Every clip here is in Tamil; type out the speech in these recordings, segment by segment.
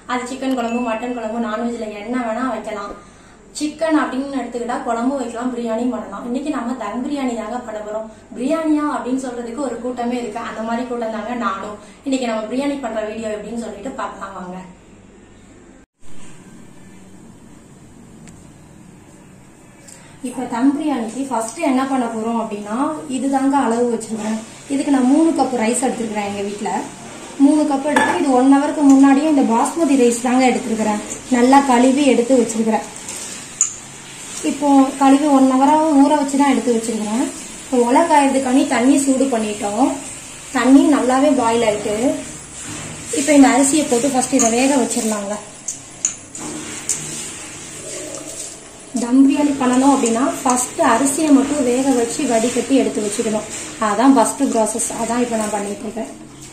அது சிக்கன் குழம்பு மட்டன் குழம்பு நான்வெஜ்ல என்ன வேணா வைக்கலாம் சிக்கன் அப்படின்னு எடுத்துக்கிட்டா குழம்பு வைக்கலாம் பிரியாணியும் பண்ணலாம் இன்னைக்கு நம்ம தம் பிரியாணி தாங்க பண்ண போறோம் பிரியாணியா அப்படின்னு சொல்றதுக்கு ஒரு கூட்டமே இருக்கு அந்த மாதிரி கூட்டம் தாங்க நானும் இன்னைக்கு நம்ம பிரியாணி பண்ற வீடியோ எப்படின்னு சொல்லிட்டு பார்க்கலாம் வாங்க இப்ப தம் பிரியாணிக்கு ஃபர்ஸ்ட் என்ன பண்ண போறோம் அப்படின்னா இதுதாங்க அளவு வச்சிருக்கேன் இதுக்கு நான் மூணு கப் ரைஸ் எடுத்துருக்கிறேன் எங்க வீட்ல மூணு கப் எடுத்து இது ஒன் ஹவருக்கு முன்னாடியே இந்த பாஸ்மதி ரைஸ் தாங்க எடுத்துருக்கிறேன் நல்லா கழுவி எடுத்து வச்சிருக்கிறேன் இப்போ கழுவி ஒன் ஹவராக ஊற வச்சு தான் எடுத்து வச்சிருக்கிறேன் இப்போ உலை காயறதுக்காண்டி தண்ணி சூடு பண்ணிட்டோம் தண்ணி நல்லாவே பாயில் ஆயிட்டு இப்போ இந்த அரிசியை போட்டு ஃபர்ஸ்ட் இதை வேக வச்சிடலாங்க தம் பிரியாணி பண்ணணும் அப்படின்னா ஃபர்ஸ்ட் அரிசியை மட்டும் வேக வச்சு வடிகட்டி எடுத்து வச்சுக்கணும் அதான் ஃபர்ஸ்ட் ப்ராசஸ் அதான் இப்போ நான் பண்ணிட்டு இருக்கேன்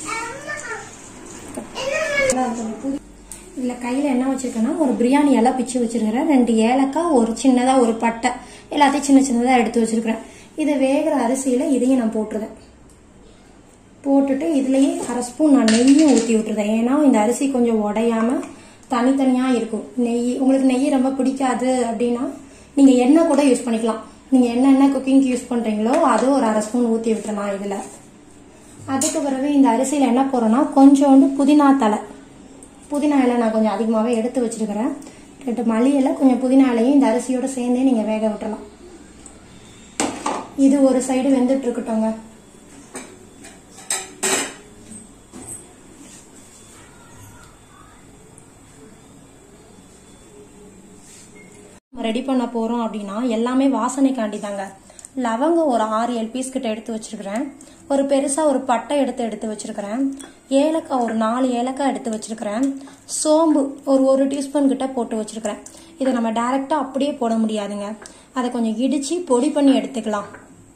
இதுல கையில என்ன வச்சிருக்கேன்னா ஒரு பிரியாணி இலை பிச்சு வச்சிருக்கிறேன் ரெண்டு ஏலக்காய் ஒரு சின்னதா ஒரு பட்டை எல்லாத்தையும் சின்ன சின்னதா எடுத்து வச்சிருக்கிறேன் இதை வேகிற அரிசியில இதையும் நான் போட்டுருவேன் போட்டுட்டு இதுலயே அரை ஸ்பூன் நான் நெய்யும் ஊற்றி விட்டுருதேன் ஏன்னா இந்த அரிசி கொஞ்சம் உடையாம தனித்தனியா இருக்கும் நெய் உங்களுக்கு நெய் ரொம்ப பிடிக்காது அப்படின்னா நீங்க எண்ணெய் கூட யூஸ் பண்ணிக்கலாம் நீங்க என்னென்ன குக்கிங்க்கு யூஸ் பண்றீங்களோ அது ஒரு அரை ஸ்பூன் ஊற்றி விட்டுறலாம் இதுல அதுக்கு பிறகு இந்த அரிசியில என்ன போறோம்னா கொஞ்சோண்டு புதினா தலை புதினா இலை நான் கொஞ்சம் அதிகமாகவே எடுத்து வச்சிருக்கிறேன் ரெண்டு மல்லி இலை கொஞ்சம் புதினா இலையும் இந்த அரிசியோட சேர்ந்தே நீங்கள் வேக விட்டுறலாம் இது ஒரு சைடு வெந்துட்டு இருக்கட்டும்ங்க ரெடி பண்ண போறோம் அப்படின்னா எல்லாமே வாசனைக்காண்டி தாங்க லவங்கம் ஒரு ஆறு ஏழு பீஸ் கிட்ட எடுத்து வச்சிருக்கிறேன் ஒரு பெருசா ஒரு பட்டை எடுத்து எடுத்து வச்சிருக்கிறேன் ஏலக்காய் ஒரு நாலு ஏலக்காய் எடுத்து வச்சிருக்கிறேன் சோம்பு ஒரு ஒரு டீஸ்பூன் கிட்ட போட்டு வச்சிருக்கிறேன் இதை நம்ம டைரக்டா அப்படியே போட முடியாதுங்க அதை கொஞ்சம் இடிச்சு பொடி பண்ணி எடுத்துக்கலாம்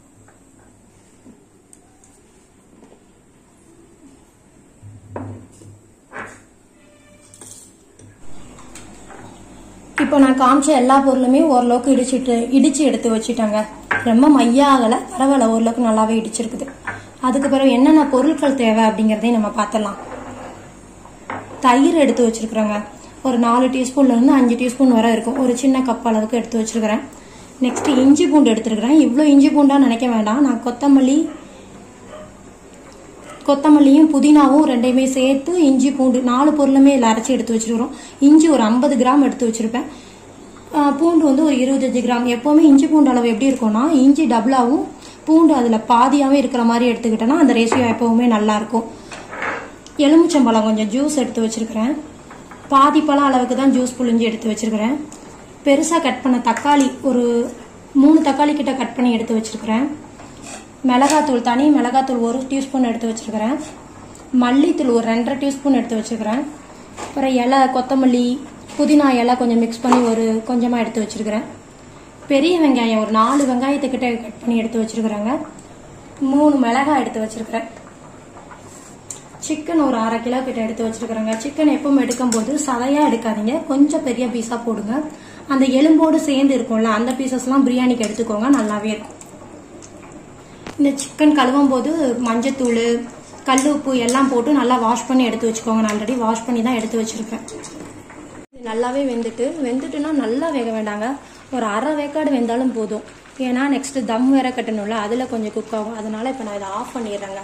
இப்போ நான் காமிச்ச எல்லா பொருளுமே ஓரளவுக்கு இடிச்சிட்டு இடிச்சு எடுத்து வச்சுட்டேங்க ரொம்ப மைய ஆகலை பரவாயில்ல ஓரளவுக்கு நல்லாவே இடிச்சிருக்குது அதுக்கு பிறகு என்னென்ன பொருட்கள் தேவை அப்படிங்கறதையும் நம்ம பார்த்துடலாம் தயிர் எடுத்து வச்சிருக்கிறேங்க ஒரு நாலு டீஸ்பூன்ல இருந்து அஞ்சு டீஸ்பூன் வரை இருக்கும் ஒரு சின்ன கப் அளவுக்கு எடுத்து வச்சிருக்கிறேன் நெக்ஸ்ட் இஞ்சி பூண்டு எடுத்துருக்கிறேன் இவ்வளோ இஞ்சி பூண்டா நினைக்க வேண்டாம் நான் கொத்தமல்லி கொத்தமல்லியும் புதினாவும் ரெண்டையுமே சேர்த்து இஞ்சி பூண்டு நாலு பொருளுமே இதில் அரைச்சி எடுத்து வச்சிருக்கிறோம் இஞ்சி ஒரு ஐம்பது கிராம் எடுத்து வச்சிருப்பேன் ஆஹ் பூண்டு வந்து ஒரு இருபத்தஞ்சு கிராம் எப்போவுமே இஞ்சி பூண்டு அளவு எப்படி இருக்கும்னா இஞ்சி டபுளாகவும் பூண்டு அதில் பாதியாகவே இருக்கிற மாதிரி எடுத்துக்கிட்டோன்னா அந்த ரேஷியோ எப்போவுமே நல்லா இருக்கும் எலுமிச்சம்பழம் கொஞ்சம் ஜூஸ் எடுத்து வச்சிருக்கிறேன் பாதி பழம் அளவுக்கு தான் ஜூஸ் புழிஞ்சு எடுத்து வச்சிருக்கிறேன் பெருசாக கட் பண்ண தக்காளி ஒரு மூணு தக்காளி கிட்ட கட் பண்ணி எடுத்து வச்சிருக்கிறேன் மிளகாத்தூள் தனி மிளகாத்தூள் ஒரு டீஸ்பூன் எடுத்து வச்சிருக்கிறேன் மல்லித்தூள் ஒரு ரெண்டரை டீஸ்பூன் எடுத்து வச்சிருக்கிறேன் அப்புறம் இலை கொத்தமல்லி புதினா இலை கொஞ்சம் மிக்ஸ் பண்ணி ஒரு கொஞ்சமாக எடுத்து வச்சிருக்கிறேன் பெரிய வெங்காயம் ஒரு நாலு வெங்காயத்துக்கிட்ட கட் பண்ணி எடுத்து வச்சிருக்கிறேங்க மூணு மிளகாய் எடுத்து வச்சிருக்கிறேன் சிக்கன் ஒரு அரை கிலோ கிட்ட எடுத்து வச்சிருக்கிறேங்க சிக்கன் எப்பவும் எடுக்கும்போது சதையா எடுக்காதீங்க கொஞ்சம் பெரிய பீஸா போடுங்க அந்த எலும்போடு சேர்ந்து இருக்கும்ல அந்த பீசஸ்லாம் பிரியாணிக்கு எடுத்துக்கோங்க நல்லாவே இருக்கும் இந்த சிக்கன் கழுவும் போது மஞ்சத்தூள் கல் உப்பு எல்லாம் போட்டு நல்லா வாஷ் பண்ணி எடுத்து வச்சுக்கோங்க நான் ஆல்ரெடி வாஷ் பண்ணி தான் எடுத்து வச்சிருப்பேன் இது நல்லாவே வெந்துட்டு வெந்துட்டுனா நல்லா வேக வேண்டாங்க ஒரு அரை வேக்காடு வெந்தாலும் போதும் ஏன்னா நெக்ஸ்ட் தம் வேற கட்டணும்ல அதில் கொஞ்சம் குக் ஆகும் அதனால இப்போ நான் இதை ஆஃப் பண்ணிடுறேங்க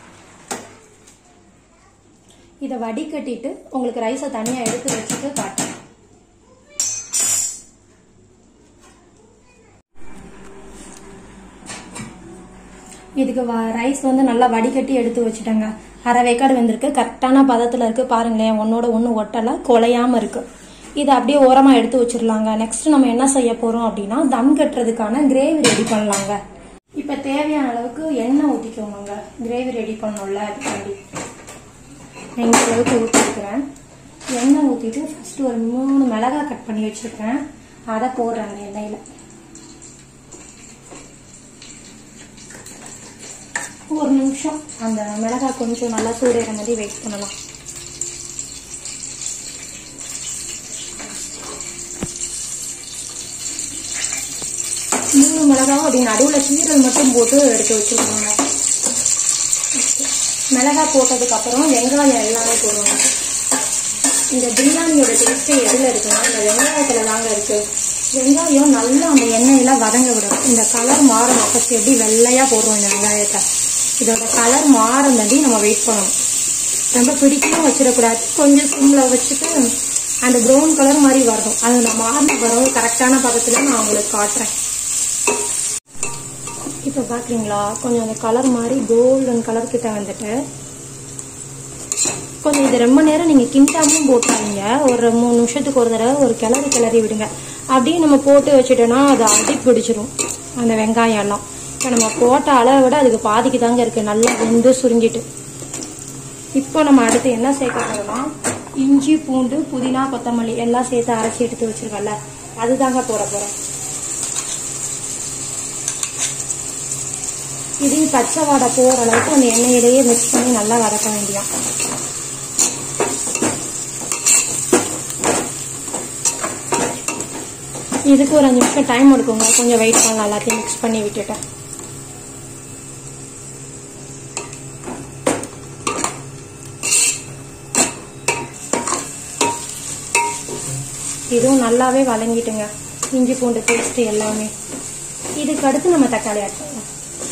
இதை வடிகட்டிட்டு உங்களுக்கு ரைஸை தனியாக எடுத்து வச்சுட்டு காட்டுறேன் இதுக்கு ரைஸ் வந்து நல்லா வடிகட்டி எடுத்து வச்சுட்டேங்க அரை வேக்காடு வெந்திருக்கு கரெக்டான பதத்தில் இருக்கு பாருங்களேன் ஒன்னோட ஒன்று ஒட்டலை குலையாம இருக்கு இதை அப்படியே ஓரமாக எடுத்து வச்சிடலாங்க நெக்ஸ்ட் நம்ம என்ன செய்ய போறோம் அப்படின்னா தம் கட்டுறதுக்கான கிரேவி ரெடி பண்ணலாங்க இப்போ தேவையான அளவுக்கு எண்ணெய் ஊற்றிக்கோங்க கிரேவி ரெடி பண்ணணும்ல அதுக்காண்டி நான் இந்த அளவுக்கு ஊற்றிருக்கிறேன் எண்ணெய் ஊற்றிட்டு ஃபர்ஸ்ட் ஒரு மூணு மிளகாய் கட் பண்ணி வச்சிருக்கிறேன் அதை போடுறேன் அந்த எண்ணெயில் ஒரு நிமிஷம் அந்த மிளகாய் கொஞ்சம் நல்லா சூடேற மாதிரி வெயிட் பண்ணலாம் மூணு மிளகாவும் அப்படி நடுவில் கீரல் மட்டும் போட்டு எடுத்து வச்சுக்கோங்க மிளகாய் போட்டதுக்கு அப்புறம் வெங்காயம் எல்லாமே போடுவாங்க இந்த பிரியாணியோட டேஸ்ட்டே எதில் இருக்குன்னா இந்த வெங்காயத்தில் தாங்க இருக்கு வெங்காயம் நல்லா அந்த எண்ணெயில வதங்க விடும் இந்த கலர் மாறணும் ஃபர்ஸ்ட் எப்படி வெள்ளையாக போடுறோம் இந்த வெங்காயத்தை இதோட கலர் மாறந்தடி நம்ம வெயிட் பண்ணணும் ரொம்ப பிடிக்கவும் வச்சிடக்கூடாது கொஞ்சம் சிம்மில் வச்சுட்டு அந்த ப்ரௌன் கலர் மாதிரி வரணும் அது நான் மாறின பிறகு கரெக்டான பதத்தில் நான் உங்களுக்கு காட்டுறேன் இப்போ பார்க்குறீங்களா கொஞ்சம் அந்த கலர் மாதிரி கோல்டன் கலர் கிட்ட வந்துட்டு கொஞ்சம் இது ரொம்ப நேரம் நீங்கள் கிண்டாமும் போட்டாங்க ஒரு மூணு நிமிஷத்துக்கு ஒரு தடவை ஒரு கிளறி கிளறி விடுங்க அப்படியே நம்ம போட்டு வச்சுட்டோன்னா அது அடி பிடிச்சிரும் அந்த வெங்காயம் எல்லாம் இப்போ நம்ம போட்ட அளவை விட அதுக்கு பாதிக்கு தாங்க இருக்குது நல்லா வெந்து சுருங்கிட்டு இப்போ நம்ம அடுத்து என்ன சேர்க்க போறோம்னா இஞ்சி பூண்டு புதினா கொத்தமல்லி எல்லாம் சேர்த்து அரைச்சி எடுத்து வச்சிருக்கோம்ல அதுதாங்க போட போறோம் இதையும் பச்சை வாடை போகிற அளவுக்கு அந்த எண்ணெயிலேயே மிக்ஸ் பண்ணி நல்லா வதக்க வேண்டியாம் இதுக்கு ஒரு அஞ்சு நிமிஷம் டைம் எடுக்குங்க கொஞ்சம் வெயிட் பண்ணலாம் எல்லாத்தையும் மிக்ஸ் பண்ணி விட்டுட்டேன் இதுவும் நல்லாவே வதங்கிட்டுங்க இஞ்சி பூண்டு பேஸ்ட் எல்லாமே இதுக்கு அடுத்து நம்ம தக்காளி ஆட் பண்ணலாம்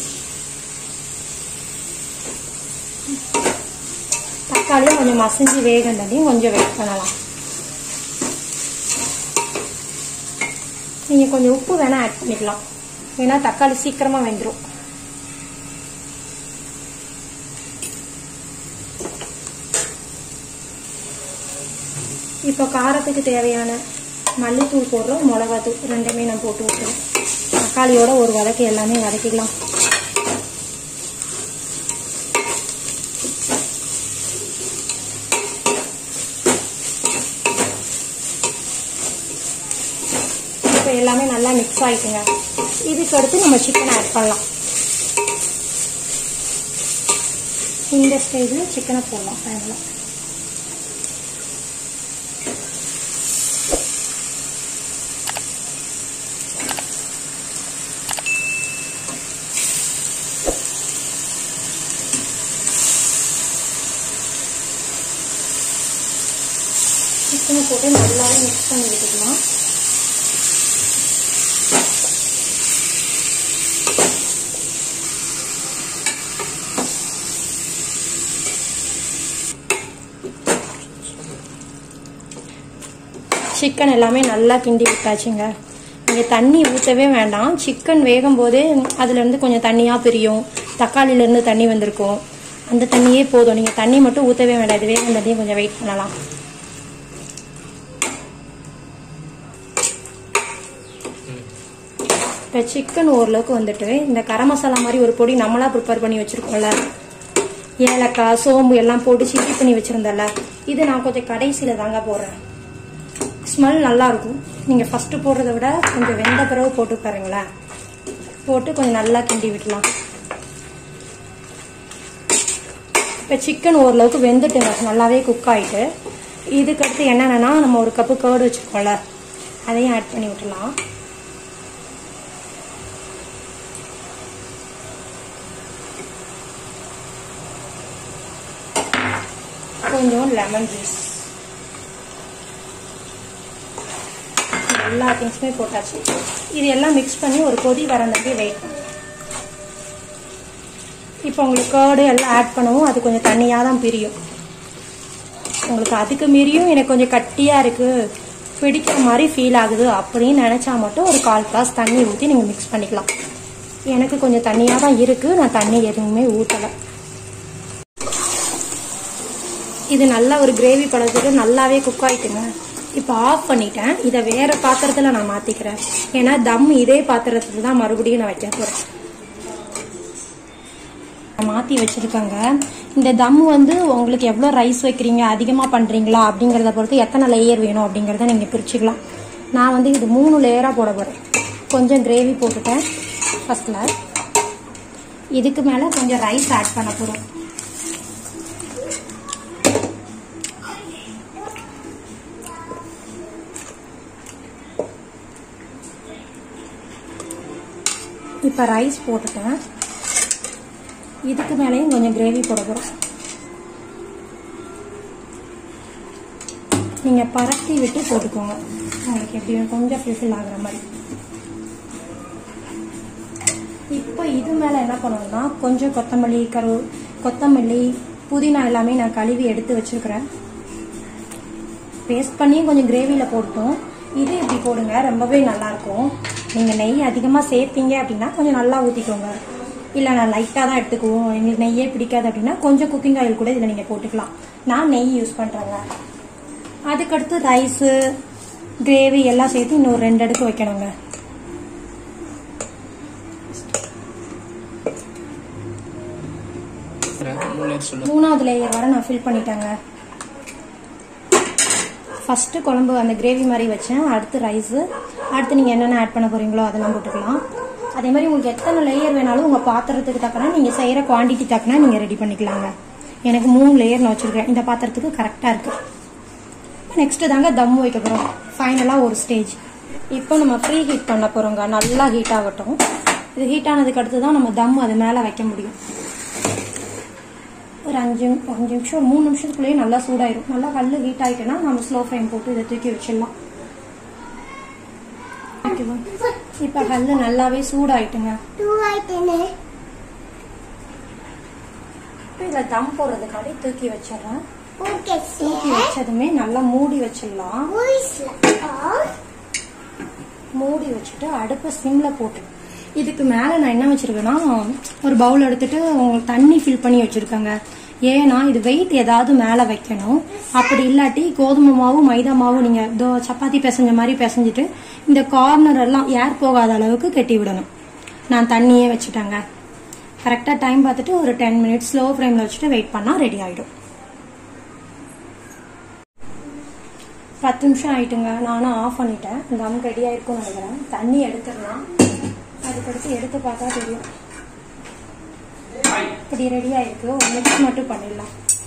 தக்காளியும் கொஞ்சம் மசிஞ்சு வேகண்டதையும் கொஞ்சம் வெயிட் பண்ணலாம் நீங்கள் கொஞ்சம் உப்பு வேணால் ஆட் பண்ணிக்கலாம் ஏன்னா தக்காளி சீக்கிரமாக வெந்துடும் இப்போ காரத்துக்கு தேவையான மல்லித்தூள் போடுறோம் மிளகாத்தூள் ரெண்டுமே நான் போட்டு விட்டுருவோம் தக்காளியோட ஒரு வதக்கு எல்லாமே வதக்கிக்கலாம் இப்போ எல்லாமே நல்லா மிக்ஸ் ஆயிட்டுங்க இதுக்கு அடுத்து நம்ம சிக்கன் ஆட் பண்ணலாம் இந்த ஸ்டேஜில் சிக்கனை போடலாம் ஃபைனலாக சிக்கனை போட்டு நல்லாவே மிக்ஸ் பண்ணி விட்டுக்கலாம் சிக்கன் எல்லாமே நல்லா கிண்டி விட்டாச்சுங்க நீங்கள் தண்ணி ஊற்றவே வேண்டாம் சிக்கன் வேகும் போதே அதுலேருந்து கொஞ்சம் தண்ணியாக பிரியும் தக்காளியிலேருந்து தண்ணி வந்திருக்கும் அந்த தண்ணியே போதும் நீங்கள் தண்ணி மட்டும் ஊற்றவே வேண்டாம் இது வேகும் தண்ணியை கொஞ்சம் வெயிட் பண்ணலாம் இப்போ சிக்கன் ஓரளவுக்கு வந்துட்டு இந்த கரம் மசாலா மாதிரி ஒரு பொடி நம்மளா ப்ரிப்பேர் பண்ணி வச்சுருக்கோம்ல ஏலக்காய் சோம்பு எல்லாம் போட்டு சில்லி பண்ணி வச்சுருந்தல இது நான் கொஞ்சம் கடைசியில் தாங்க போடுறேன் ஸ்மெல் நல்லா இருக்கும் நீங்கள் ஃபஸ்ட்டு போடுறத விட கொஞ்சம் வெந்த பிறகு போட்டு பாருங்களேன் போட்டு கொஞ்சம் நல்லா கிண்டி விடலாம் இப்போ சிக்கன் ஓரளவுக்கு வெந்துட்டுங்க நல்லாவே குக் ஆகிட்டு இதுக்கடுத்து என்னென்னா நம்ம ஒரு கப்பு கேர்டு வச்சுருக்கோம்ல அதையும் ஆட் பண்ணி விட்டுலாம் கொஞ்சம் லெமன் ஜூஸ் எல்லா திங்ஸுமே போட்டாச்சு இது எல்லாம் மிக்ஸ் பண்ணி ஒரு கொதி வரந்தப்பே வெயிட் பண்ணுங்க இப்போ உங்களுக்கு கேர்டு எல்லாம் ஆட் பண்ணவும் அது கொஞ்சம் தண்ணியாக தான் பிரியும் உங்களுக்கு அதுக்கு மீறியும் எனக்கு கொஞ்சம் கட்டியாக இருக்குது பிடிக்கிற மாதிரி ஃபீல் ஆகுது அப்படின்னு நினச்சா மட்டும் ஒரு கால் கிளாஸ் தண்ணி ஊற்றி நீங்கள் மிக்ஸ் பண்ணிக்கலாம் எனக்கு கொஞ்சம் தண்ணியாக தான் இருக்குது நான் தண்ணி எதுவுமே ஊற்றலை இது நல்லா ஒரு கிரேவி படத்துக்கு நல்லாவே குக் ஆயிட்டுங்க இப்போ ஆஃப் பண்ணிட்டேன் இதை வேற பாத்திரத்தில் நான் மாற்றிக்கிறேன் ஏன்னா தம் இதே பாத்திரத்தில் தான் மறுபடியும் நான் வைக்க போகிறேன் மாற்றி வச்சுருக்கேங்க இந்த தம் வந்து உங்களுக்கு எவ்வளோ ரைஸ் வைக்கிறீங்க அதிகமாக பண்ணுறீங்களா அப்படிங்கிறத பொறுத்து எத்தனை லேயர் வேணும் அப்படிங்கிறத நீங்கள் பிரிச்சுக்கலாம் நான் வந்து இது மூணு லேயராக போட போகிறேன் கொஞ்சம் கிரேவி போட்டுட்டேன் ஃபஸ்ட்டில் இதுக்கு மேலே கொஞ்சம் ரைஸ் ஆட் பண்ண போகிறோம் இப்போ ரைஸ் போட்டுட்டேன் இதுக்கு மேலேயும் கொஞ்சம் கிரேவி போட போகிறோம் நீங்கள் பரட்டி விட்டு போட்டுக்கோங்க உங்களுக்கு எப்படி வேணும், கொஞ்சம் ஃபில்ஃபில் ஆகுற மாதிரி இப்போ இது மேலே என்ன பண்ணுவோம்னா கொஞ்சம் கொத்தமல்லி கரு கொத்தமல்லி புதினா எல்லாமே நான் கழுவி எடுத்து வச்சிருக்கிறேன் பேஸ்ட் பண்ணி கொஞ்சம் கிரேவியில் போட்டோம் இது இப்படி போடுங்க ரொம்பவே நல்லா இருக்கும் நீங்கள் நெய் அதிகமாக சேர்ப்பீங்க அப்படின்னா கொஞ்சம் நல்லா ஊற்றிக்கோங்க இல்லை நான் லைட்டாக தான் எடுத்துக்குவோம் எங்களுக்கு நெய்யே பிடிக்காது அப்படின்னா கொஞ்சம் குக்கிங் ஆயில் கூட இதில் நீங்கள் போட்டுக்கலாம் நான் நெய் யூஸ் பண்ணுறேங்க அதுக்கடுத்து ரைஸு கிரேவி எல்லாம் சேர்த்து இன்னொரு ரெண்டு அடுக்கு வைக்கணுங்க மூணு லேயர் சொல்லு மூணாவது லேயர் வரை நான் ஃபில் பண்ணிட்டேங்க ஃபர்ஸ்ட் குழம்பு அந்த கிரேவி மாதிரி வச்சேன் அடுத்து ரைஸு அடுத்து நீங்கள் என்னென்ன ஆட் பண்ண போறீங்களோ அதெல்லாம் போட்டுக்கலாம் அதே மாதிரி உங்களுக்கு எத்தனை லேயர் வேணாலும் உங்கள் பாத்திரத்துக்கு தக்கன நீங்கள் செய்கிற குவாண்டிட்டி தக்கன நீங்கள் ரெடி பண்ணிக்கலாங்க எனக்கு மூணு லேயர் நான் வச்சுருக்கேன் இந்த பாத்திரத்துக்கு கரெக்டாக இருக்குது நெக்ஸ்ட் தாங்க தம் வைக்க போகிறோம் ஃபைனலாக ஒரு ஸ்டேஜ் இப்போ நம்ம ஃப்ரீ ஹீட் பண்ண போகிறோங்க நல்லா ஹீட் ஆகட்டும் இது ஹீட் ஆனதுக்கு அடுத்து தான் நம்ம தம் அது மேலே வைக்க முடியும் ஒரு அஞ்சு அஞ்சு நிமிஷம் ஒரு மூணு நிமிஷத்துக்குள்ளேயே நல்லா சூடாயிரும் நல்லா கல் ஹீட் ஆயிட்டுன்னா நம்ம ஸ்லோ ஃப்ளேம் போட்டு இதை தூக்கி வச்சிடலாம் ஓகேவா இப்போ கல் நல்லாவே சூடாயிட்டுங்க இப்போ இதில் தம் போடுறதுக்காண்டி தூக்கி வச்சிடுறேன் தூக்கி வச்சதுமே நல்லா மூடி வச்சிடலாம் மூடி வச்சுட்டு அடுப்பை சிம்ல போட்டு இதுக்கு மேல நான் என்ன வச்சிருக்கேன்னா ஒரு பவுல் எடுத்துட்டு உங்களுக்கு தண்ணி ஃபில் பண்ணி வச்சிருக்கேங்க ஏன்னா இது வெயிட் ஏதாவது மேல வைக்கணும் அப்படி இல்லாட்டி கோதுமை மாவு மைதா மாவு நீங்க தோ சப்பாத்தி பிசைஞ்ச மாதிரி பிசைஞ்சிட்டு இந்த கார்னர் எல்லாம் ஏர் போகாத அளவுக்கு கட்டி விடணும் நான் தண்ணியே வச்சுட்டேங்க கரெக்டாக டைம் பார்த்துட்டு ஒரு டென் மினிட்ஸ் ஸ்லோ ஃப்ளேமில் வச்சுட்டு வெயிட் பண்ணால் ரெடி ஆகிடும் பத்து நிமிஷம் ஆயிட்டுங்க நானும் ஆஃப் பண்ணிட்டேன் தம் ரெடி ஆயிருக்கும்னு நினைக்கிறேன் தண்ணி எடுத்துடலாம் அதுக்கடுத்து எடுத்து பார்த்தா தெரியும் இப்படி ரெடி ஆயிருக்கு ஒரு மிக்ஸ் மட்டும் பண்ணிடலாம்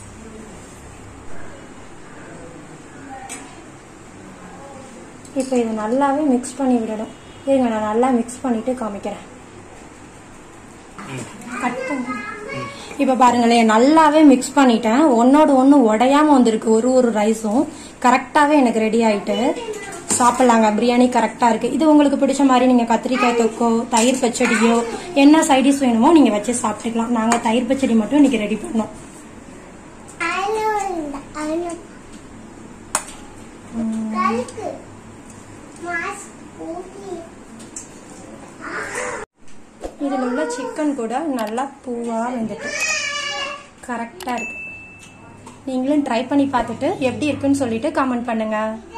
இப்போ இது நல்லாவே மிக்ஸ் பண்ணி விடணும் இருங்க நான் நல்லா மிக்ஸ் பண்ணிட்டு காமிக்கிறேன் கட் பண்ணு இப்போ பாருங்களேன் நல்லாவே மிக்ஸ் பண்ணிட்டேன் ஒன்னோட ஒன்று உடையாம வந்திருக்கு ஒரு ஒரு ரைஸும் கரெக்டாகவே எனக்கு ரெடி ஆயிட்டு சாப்பிட்லாங்க பிரியாணி கரெக்டாக இருக்கு இது உங்களுக்கு பிடிச்ச மாதிரி நீங்கள் கத்திரிக்காய் தொக்கோ தயிர் பச்சடியோ என்ன சைடிஷ் வேணுமோ நீங்கள் வச்சு சாப்பிட்டுக்கலாம் நாங்கள் தயிர் பச்சடி மட்டும் இன்னைக்கு ரெடி பண்ணோம் இதில் உள்ள சிக்கன் கூட நல்லா பூவாக வெந்துட்டு கரெக்டாக இருக்கு நீங்களும் ட்ரை பண்ணி பார்த்துட்டு எப்படி இருக்குன்னு சொல்லிட்டு கமெண்ட் பண்ணுங்க